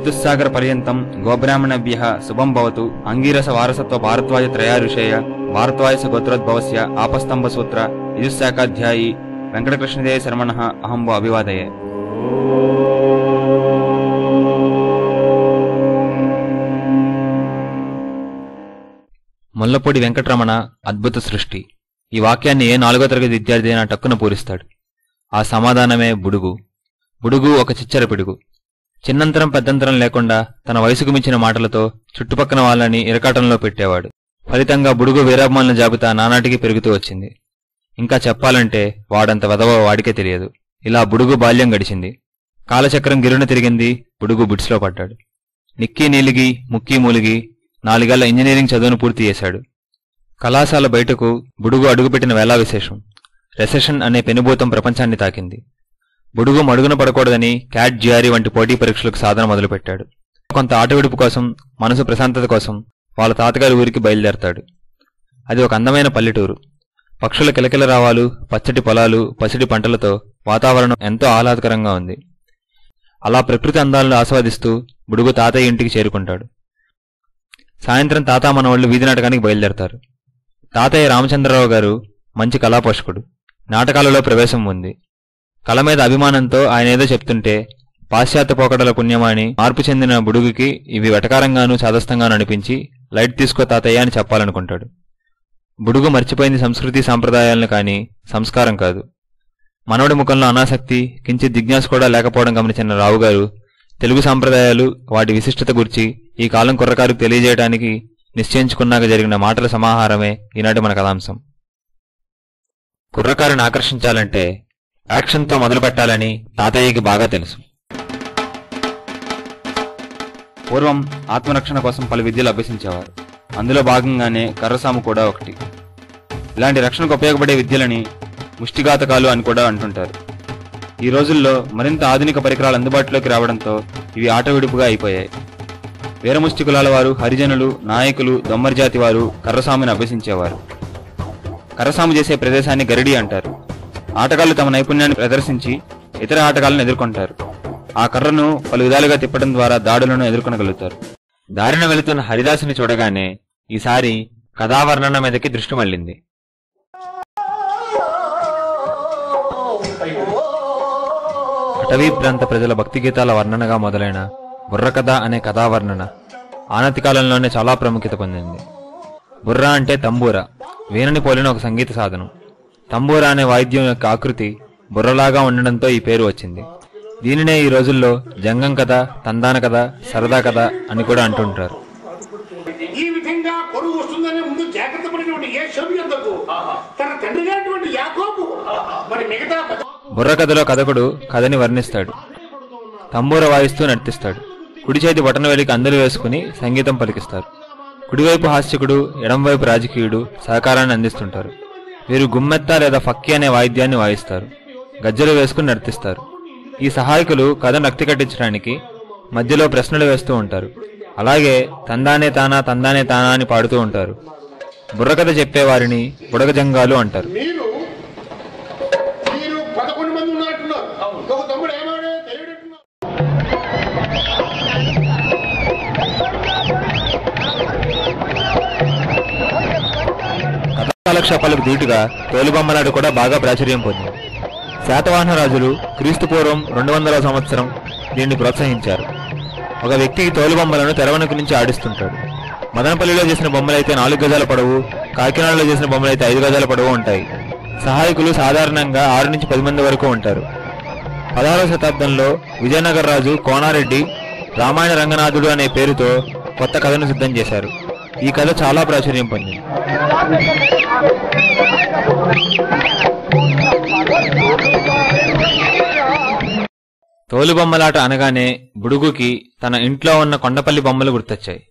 చతుస్సాగర పర్యంతం గోబ్రాహ్మణభ్య శుభం భవతు అంగీరస వారసత్వ భారద్వాజ త్రయారుషేయ భారద్వాజ గోత్రోద్భవస్య ఆపస్తంభ సూత్ర యజుశాఖాధ్యాయి వెంకటకృష్ణదేవ శర్మణ అహంబో అభివాదయే ముల్లపూడి వెంకటరమణ అద్భుత సృష్టి ఈ వాక్యాన్ని ఏ నాలుగో తరగతి విద్యార్థి అయినా టక్కున పూరిస్తాడు ఆ సమాధానమే బుడుగు బుడుగు ఒక చిచ్చర పిడుగు చిన్నంతరం పెద్దంతరం లేకుండా తన వయసుకు మించిన మాటలతో చుట్టుపక్కన వాళ్ళని ఇరకాటంలో పెట్టేవాడు ఫలితంగా బుడుగు వీరాభిమానుల జాబితా నానాటికి పెరుగుతూ వచ్చింది ఇంకా చెప్పాలంటే వాడంత వెదవ వాడికే తెలియదు ఇలా బుడుగు బాల్యం గడిచింది కాలచక్రం గిరున తిరిగింది బుడుగు బిడ్స్లో పడ్డాడు నిక్కీ నీలిగి ముక్కీ మూలిగి నాలుగేళ్ల ఇంజనీరింగ్ చదువును పూర్తి చేశాడు కళాశాల బయటకు బుడుగు అడుగుపెట్టిన వేళా విశేషం రెసెషన్ అనే పెనుభూతం ప్రపంచాన్ని తాకింది బుడుగు మడుగున పడకూడదని క్యాట్ జిఆర్ఈ వంటి పోటీ పరీక్షలకు సాధన మొదలుపెట్టాడు కొంత ఆట విడుపు కోసం మనసు ప్రశాంతత కోసం వాళ్ళ తాతగారి ఊరికి బయలుదేరతాడు అది ఒక అందమైన పల్లెటూరు పక్షుల కిలకిల రావాలు పచ్చటి పొలాలు పసిడి పంటలతో వాతావరణం ఎంతో ఆహ్లాదకరంగా ఉంది అలా ప్రకృతి అందాలను ఆస్వాదిస్తూ బుడుగు తాతయ్య ఇంటికి చేరుకుంటాడు సాయంత్రం తాత మనవాళ్లు వీధి నాటకానికి బయలుదేరతారు తాతయ్య రామచంద్రరావు గారు మంచి కళాపోషకుడు నాటకాలలో ప్రవేశం ఉంది కళ మీద అభిమానంతో ఆయన ఏదో చెప్తుంటే పాశ్చాత్య పోకడల పుణ్యమాని మార్పు చెందిన బుడుగుకి ఇవి వెటకారంగానూ చాదస్తంగానూ అనిపించి లైట్ తీసుకో తాతయ్య అని చెప్పాలనుకుంటాడు బుడుగు మర్చిపోయింది సంస్కృతి సాంప్రదాయాలను కాని సంస్కారం కాదు మనవడి ముఖంలో అనాసక్తి కించిత్ జిజ్ఞాస కూడా లేకపోవడం గమనించిన రావు గారు తెలుగు సాంప్రదాయాలు వాటి విశిష్టత గురించి ఈ కాలం కుర్రకారుకు తెలియజేయడానికి నిశ్చయించుకున్నాక జరిగిన మాటల సమాహారమే ఈనాటి మన కథాంశం కుర్రకారుని ఆకర్షించాలంటే యాక్షన్తో మొదలు పెట్టాలని తాతయ్యకి బాగా తెలుసు పూర్వం ఆత్మరక్షణ కోసం పలు విద్యలు అభ్యసించేవారు అందులో భాగంగానే కర్రసాము కూడా ఒకటి ఇలాంటి రక్షణకు ఉపయోగపడే విద్యలని ముష్టిఘాతకాలు అని కూడా అంటుంటారు ఈ రోజుల్లో మరింత ఆధునిక పరికరాలు అందుబాటులోకి రావడంతో ఇవి ఆట విడుపుగా అయిపోయాయి వీరముష్టి కులాల వారు హరిజనులు నాయకులు దొమ్మరి జాతి వారు కర్రసాముని అభ్యసించేవారు కర్రసాము చేసే ప్రదేశాన్ని గరిడి అంటారు ఆటగాళ్లు తమ నైపుణ్యాన్ని ప్రదర్శించి ఇతర ఆటగాళ్లను ఎదుర్కొంటారు ఆ కర్రను పలు విధాలుగా తిప్పడం ద్వారా దాడులను ఎదుర్కొనగలుగుతారు దారిన వెళుతున్న హరిదాసుని చూడగానే ఈసారి కథావర్ణన మీదకి దృష్టి మళ్ళింది అటవీ ప్రాంత ప్రజల భక్తి గీతాల వర్ణనగా మొదలైన బుర్రకథ అనే కథావర్ణన ఆనతి కాలంలోనే చాలా ప్రాముఖ్యత పొందింది బుర్ర అంటే తంబూర వీణని పోలిన ఒక సంగీత సాధనం తంబూర అనే వాయిద్యం యొక్క ఆకృతి బుర్రలాగా ఉండడంతో ఈ పేరు వచ్చింది దీనినే ఈ రోజుల్లో జంగం కథ తందాన కథ సరదా కథ అని కూడా అంటుంటారు ఈ విధంగా కొరువు వస్తుందని ముందు జాగ్రత్త పడినటువంటి ఏ షబియద్దకు తన తండ్రి గారిటువంటి యాకోబు మరి మిగతా పద- బుర్ర కథలో కథకుడు కథని వర్ణిస్తాడు తంబూర వాయిస్తూ నర్తిస్తాడు కుడి చేతి బటన వేలికి అందరు వేసుకుని సంగీతం పలికిస్తారు కుడివైపు హాస్యకుడు ఎడంవైపు రాజకీయుడు సహకారాన్ని అందిస్తుంటారు వీరు గుమ్మెత్త లేదా ఫక్కి అనే వాయిద్యాన్ని వాయిస్తారు గజ్జలు వేసుకుని నర్తిస్తారు ఈ సహాయకులు కథను రక్తి కట్టించడానికి మధ్యలో ప్రశ్నలు వేస్తూ ఉంటారు అలాగే తందానే తానా తందానే తానా అని పాడుతూ ఉంటారు బుర్రకథ చెప్పేవారిని బుడగజంగాలు అంటారు మీరు మీరు పదకొండు మంది ఉన్నట్టున్నారు ఒక తమ్ముడు ఏమాడే తెలియనట్టున్నారు కథాకాలక్షేపాలకు ధీటుగా తోలుబొమ్మలాట కూడా బాగా ప్రాచుర్యం పొందింది శాతవాహన రాజులు క్రీస్తు పూర్వం రెండు వందల సంవత్సరం దీన్ని ప్రోత్సహించారు ఒక వ్యక్తికి తోలుబొమ్మలను తెరవనుక నుంచి ఆడిస్తుంటాడు మదనపల్లిలో చేసిన బొమ్మలైతే నాలుగు గజాల పొడవు కాకినాడలో చేసిన బొమ్మలైతే ఐదు గజాల పొడవు ఉంటాయి సహాయకులు సాధారణంగా ఆరు నుంచి పది మంది వరకు ఉంటారు పదహారవ శతాబ్దంలో విజయనగర రాజు కోనారెడ్డి రామాయణ రంగనాథుడు అనే పేరుతో కొత్త కథను సిద్ధం చేశారు ఈ కథ చాలా ప్రాచుర్యం పొందింది తోలుబొమ్మలాట అనగానే బుడుగుకి తన ఇంట్లో ఉన్న కొండపల్లి బొమ్మలు గుర్తొచ్చాయి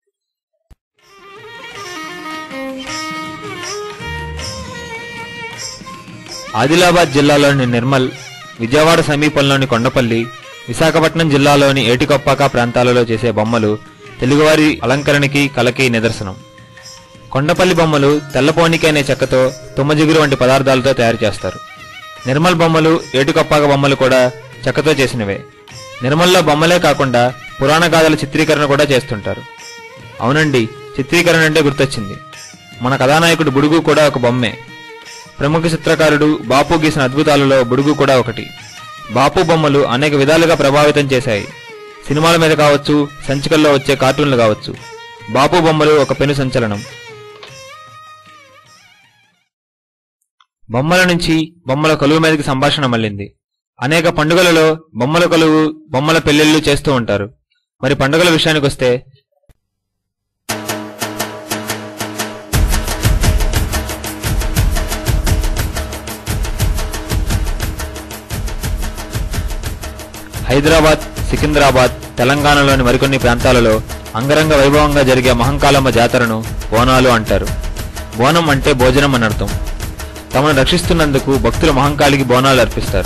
ఆదిలాబాద్ జిల్లాలోని నిర్మల్ విజయవాడ సమీపంలోని కొండపల్లి విశాఖపట్నం జిల్లాలోని ఏటికొప్పాక ప్రాంతాలలో చేసే బొమ్మలు తెలుగువారి అలంకరణకి కలకి నిదర్శనం కొండపల్లి బొమ్మలు తెల్లపోనిక అనే చెక్కతో తుమ్మజిగురు వంటి పదార్థాలతో తయారు చేస్తారు నిర్మల్ బొమ్మలు ఏటికొప్పాక బొమ్మలు కూడా చెక్కతో చేసినవే నిర్మల్లో బొమ్మలే కాకుండా పురాణ గాథల చిత్రీకరణ కూడా చేస్తుంటారు అవునండి చిత్రీకరణ అంటే గుర్తొచ్చింది మన కథానాయకుడు బుడుగు కూడా ఒక బొమ్మే ప్రముఖ చిత్రకారుడు బాపు గీసిన అద్భుతాలలో బుడుగు కూడా ఒకటి బాపు బొమ్మలు అనేక విధాలుగా ప్రభావితం చేశాయి సినిమాల మీద కావచ్చు సంచికల్లో వచ్చే కార్టూన్లు కావచ్చు బాపు బొమ్మలు ఒక పెను సంచలనం బొమ్మల నుంచి బొమ్మల కొలువు మీదకి సంభాషణ మళ్ళింది అనేక పండుగలలో బొమ్మల కొలువు బొమ్మల పెళ్లిళ్లు చేస్తూ ఉంటారు మరి పండుగల విషయానికొస్తే హైదరాబాద్ సికింద్రాబాద్ తెలంగాణలోని మరికొన్ని ప్రాంతాలలో అంగరంగ వైభవంగా జరిగే మహంకాళమ్మ జాతరను బోనాలు అంటారు బోనం అంటే భోజనం అని అర్థం తమను రక్షిస్తున్నందుకు భక్తులు మహంకాళికి బోనాలు అర్పిస్తారు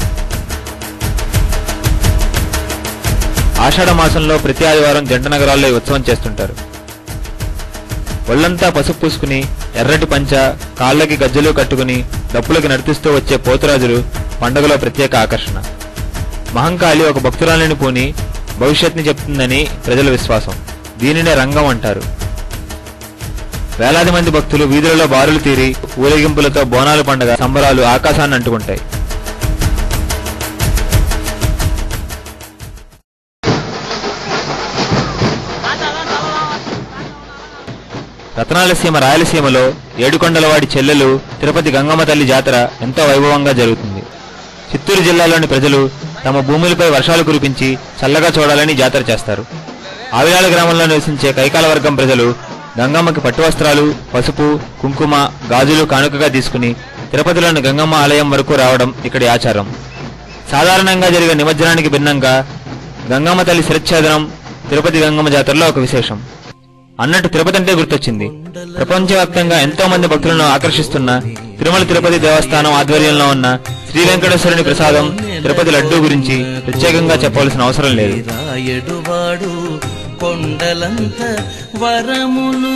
ఆషాఢ మాసంలో ప్రతి ఆదివారం జంట నగరాల్లో ఈ ఉత్సవం చేస్తుంటారు ఒళ్లంతా పసుపు పూసుకుని ఎర్రటి పంచ కాళ్ళకి గజ్జలు కట్టుకుని డప్పులకి నడిపిస్తూ వచ్చే పోతురాజులు పండుగలో ప్రత్యేక ఆకర్షణ మహంకాళి ఒక భక్తురాలిని పూని భవిష్యత్ని చెప్తుందని ప్రజల విశ్వాసం దీనినే రంగం అంటారు వేలాది మంది భక్తులు వీధులలో బారులు తీరి ఊరేగింపులతో బోనాలు పండగ సంబరాలు ఆకాశాన్ని అంటుకుంటాయి రత్నాలసీమ రాయలసీమలో ఏడుకొండలవాడి చెల్లెలు తిరుపతి గంగమ్మ తల్లి జాతర ఎంతో వైభవంగా జరుగుతుంది చిత్తూరు జిల్లాలోని ప్రజలు తమ భూములపై వర్షాలు కురిపించి చల్లగా చూడాలని జాతర చేస్తారు ఆవిరాల గ్రామంలో నివసించే కైకాల వర్గం ప్రజలు గంగమ్మకి పట్టు వస్త్రాలు పసుపు కుంకుమ గాజులు కానుకగా తీసుకుని తిరుపతిలోని గంగమ్మ ఆలయం వరకు రావడం ఇక్కడి ఆచారం సాధారణంగా జరిగే నిమజ్జనానికి భిన్నంగా గంగమ్మ తల్లి శిరచ్ఛేదనం తిరుపతి గంగమ్మ జాతరలో ఒక విశేషం అన్నట్టు తిరుపతి అంటే గుర్తొచ్చింది ప్రపంచవ్యాప్తంగా ఎంతో మంది భక్తులను ఆకర్షిస్తున్న తిరుమల తిరుపతి దేవస్థానం ఆధ్వర్యంలో ఉన్న శ్రీ వెంకటేశ్వరుని ప్రసాదం తిరుపతి లడ్డూ గురించి ప్రత్యేకంగా చెప్పవలసిన అవసరం లేదు రాయడువాడు కొండలంత వరములు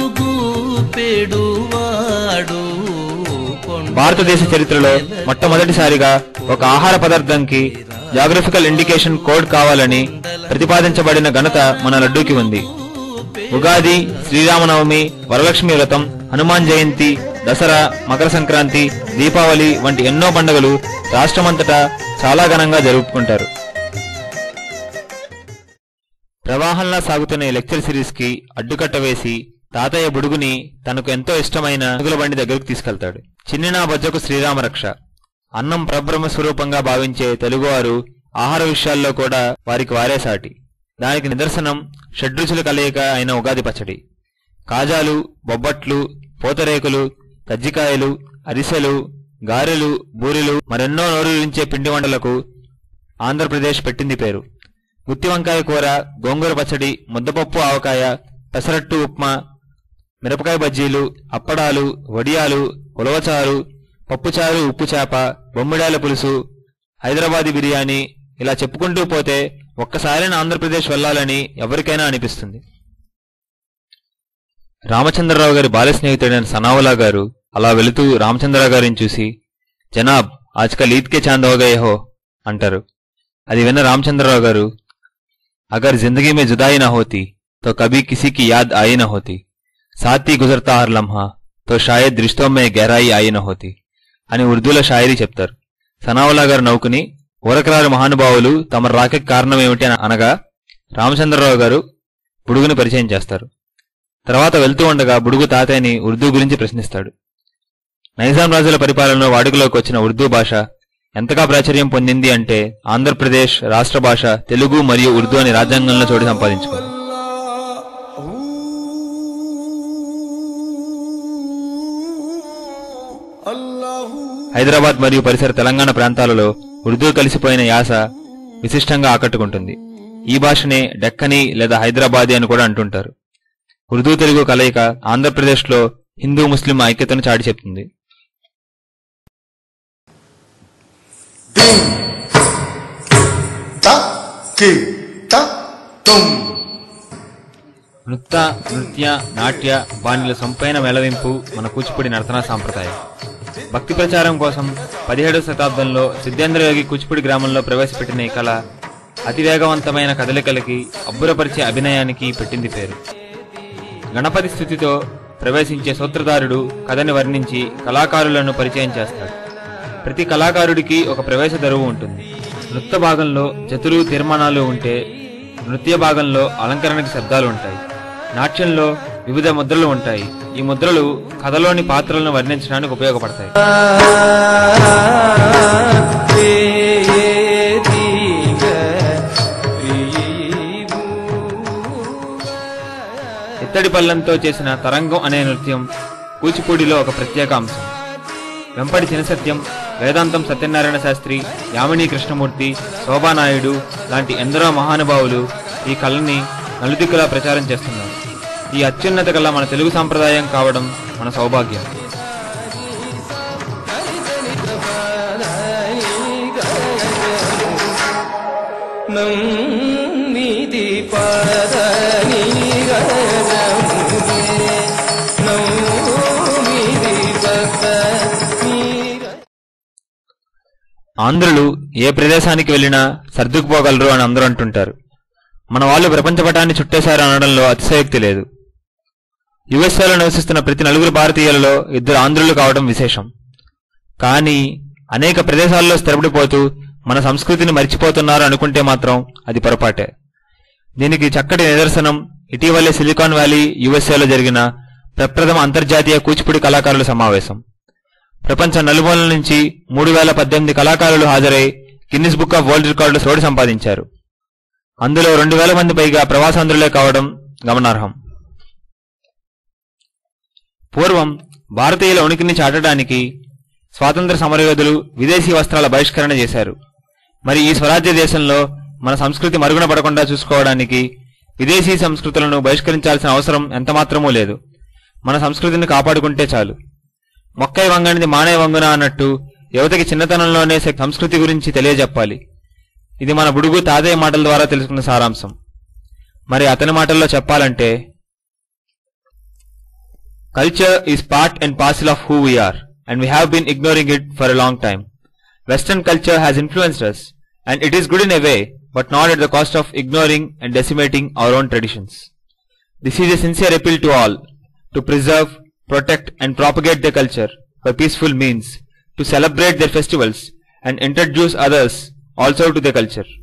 గూపెడువాడు కొండ- భారతదేశ చరిత్రలో మొట్టమొదటిసారిగా ఒక ఆహార పదార్థంకి జాగ్రఫికల్ ఇండికేషన్ కోడ్ కావాలని ప్రతిపాదించబడిన ఘనత మన లడ్డూకి ఉంది ఉగాది శ్రీరామనవమి వరలక్ష్మి వ్రతం హనుమాన్ జయంతి దసరా మకర సంక్రాంతి దీపావళి వంటి ఎన్నో పండుగలు రాష్ట్రమంతటా చాలా ఘనంగా జరుపుకుంటారు ప్రవాహంలా సాగుతున్న ఈ లెక్చర్ సిరీస్ కి అడ్డుకట్ట వేసి తాతయ్య బుడుగుని తనకు ఎంతో ఇష్టమైన పురుగుల బండి దగ్గరకు తీసుకెళ్తాడు చిన్నినా బొజ్జకు శ్రీరామ రక్ష అన్నం పరబ్రహ్మ స్వరూపంగా భావించే తెలుగువారు ఆహార విషయాల్లో కూడా వారికి వారే సాటి దానికి నిదర్శనం షడ్రుచుల కలయిక అయిన ఉగాది పచ్చడి కాజాలు బొబ్బట్లు పూతరేకులు కజ్జికాయలు అరిసెలు గారెలు బూరెలు మరెన్నో నోరూరించే పిండి వంటలకు ఆంధ్రప్రదేశ్ పెట్టింది పేరు గుత్తి వంకాయ కూర గోంగూర పచ్చడి ముద్దపప్పు ఆవకాయ పెసరట్టు ఉప్మా మిరపకాయ బజ్జీలు అప్పడాలు వడియాలు ఉలవచారు పప్పుచారు ఉప్పు చేప బొమ్మిడాల పులుసు హైదరాబాదీ బిర్యానీ ఇలా చెప్పుకుంటూ పోతే ఒక్కసారైనా ఆంధ్రప్రదేశ్ వెళ్ళాలని ఎవరికైనా అనిపిస్తుంది రామచంద్రరావు గారి బాల్య స్నేహితుడైన సనావులా గారు అలా వెళుతూ రామచంద్రరావు గారిని చూసి జనాబ్ ఆజ్కల్ ఈద్ కే చాంద్ హో గయే హో అంటారు అది విన్న రామచంద్రరావు గారు अगर जिंदगी में जुदाई ना होती तो कभी किसी की याद आई न होती साथ ही गुजरता हर लम्हा तो शायद रिश्तों में गहराई आई न होती అని ఉర్దూలో షాయరీ చెప్తారు సనావులా గారు నౌకుని ఊరకరారు మహానుభావులు తమ రాకకి కారణం ఏమిటి అని అనగా రామచంద్రరావు గారు బుడుగుని పరిచయం చేస్తారు తర్వాత వెళ్తూ ఉండగా బుడుగు తాతయ్యని ఉర్దూ గురించి ప్రశ్నిస్తాడు నైజాం రాజుల పరిపాలనలో వాడుకలోకి వచ్చిన ఉర్దూ భాష ఎంతగా ప్రాచుర్యం పొందింది అంటే ఆంధ్రప్రదేశ్ రాష్ట్ర భాష తెలుగు మరియు ఉర్దూ అని రాజ్యాంగంలో చోటు సంపాదించుకుంది హైదరాబాద్ మరియు పరిసర తెలంగాణ ప్రాంతాలలో ఉర్దూ కలిసిపోయిన యాస విశిష్టంగా ఆకట్టుకుంటుంది ఈ భాషనే డెక్కని లేదా హైదరాబాదీ అని కూడా అంటుంటారు ఉర్దూ తెలుగు కలయిక ఆంధ్రప్రదేశ్లో హిందూ ముస్లిం ఐక్యతను చాటి చెప్తుంది ta ki ta tum నృత్య నృత్య నాట్య బాణిల సొంపైన మెలవింపు మన కూచిపూడి నర్తన సాంప్రదాయం భక్తి ప్రచారం కోసం పదిహేడవ శతాబ్దంలో సిద్ధేంద్రయోగి కూచిపూడి గ్రామంలో ప్రవేశపెట్టిన ఈ కళ అతివేగవంతమైన కదలికలకి అబ్బురపరిచే అభినయానికి పెట్టింది పేరు గణపతి స్థుతితో ప్రవేశించే సూత్రధారుడు కథని వర్ణించి కళాకారులను పరిచయం చేస్తాడు ప్రతి కళాకారుడికి ఒక ప్రవేశ దరువు ఉంటుంది నృత్య భాగంలో జతులు తీర్మానాలు ఉంటే నృత్య భాగంలో అలంకరణకి శబ్దాలు ఉంటాయి నాట్యంలో వివిధ ముద్రలు ఉంటాయి ఈ ముద్రలు కథలోని పాత్రలను వర్ణించడానికి ఉపయోగపడతాయి ఇత్తడి పళ్ళంతో చేసిన తరంగం అనే నృత్యం కూచిపూడిలో ఒక ప్రత్యేక అంశం వెంపటి చినసత్యం వేదాంతం సత్యనారాయణ శాస్త్రి యామిని కృష్ణమూర్తి శోభానాయుడు లాంటి ఎందరో మహానుభావులు ఈ కళని నలుదిక్కులా ప్రచారం చేస్తున్నారు ఈ అత్యున్నత కళ మన తెలుగు సాంప్రదాయం కావడం మన సౌభాగ్యం నమ్మిది పదని నమ్మిది భక్త ఆంధ్రులు ఏ ప్రదేశానికి వెళ్ళినా సర్దుకుపోగలరు అని అందరూ అంటుంటారు మన వాళ్ళు ప్రపంచపటాన్ని చుట్టేశారు అనడంలో అతిశయోక్తి లేదు యుఎస్ఏలో నివసిస్తున్న ప్రతి నలుగురు భారతీయులలో ఇద్దరు ఆంధ్రులు కావడం విశేషం కానీ అనేక ప్రదేశాల్లో స్థిరపడిపోతూ మన సంస్కృతిని మర్చిపోతున్నారు అనుకుంటే మాత్రం అది పొరపాటే దీనికి చక్కటి నిదర్శనం ఇటీవలే సిలికాన్ వ్యాలీ యుఎస్ఏలో జరిగిన ప్రప్రథమ అంతర్జాతీయ కూచిపూడి కళాకారుల సమావేశం ప్రపంచ నలుమూలల నుంచి మూడు వేల పద్దెనిమిది కళాకారులు హాజరై గిన్నిస్ బుక్ ఆఫ్ వరల్డ్ రికార్డులు చోటు సంపాదించారు అందులో రెండు వేల మంది పైగా ప్రవాసాంధ్రులే కావడం గమనార్హం పూర్వం భారతీయుల ఉనికిని చాటడానికి స్వాతంత్ర సమరయోధులు విదేశీ వస్త్రాల బహిష్కరణ చేశారు మరి ఈ స్వరాజ్య దేశంలో మన సంస్కృతి మరుగున పడకుండా చూసుకోవడానికి విదేశీ సంస్కృతులను బహిష్కరించాల్సిన అవసరం ఎంతమాత్రమూ లేదు మన సంస్కృతిని కాపాడుకుంటే చాలు మొక్కై వంగనిది మానే వంగున అన్నట్టు యువతకి చిన్నతనంలోనే స- సంస్కృతి గురించి తెలియజెప్పాలి ఇది మన బుడుగు తాతయ్య మాటల ద్వారా తెలుసుకున్న సారాంశం మరి అతని మాటల్లో చెప్పాలంటే culture is part and parcel of who we are and we have been ignoring it for a long time western culture has influenced us and it is good in a way but not at the cost of ignoring and decimating our own traditions This is a sincere appeal to all to preserve, protect, and propagate their culture by peaceful means, to celebrate their festivals and introduce others also to their culture.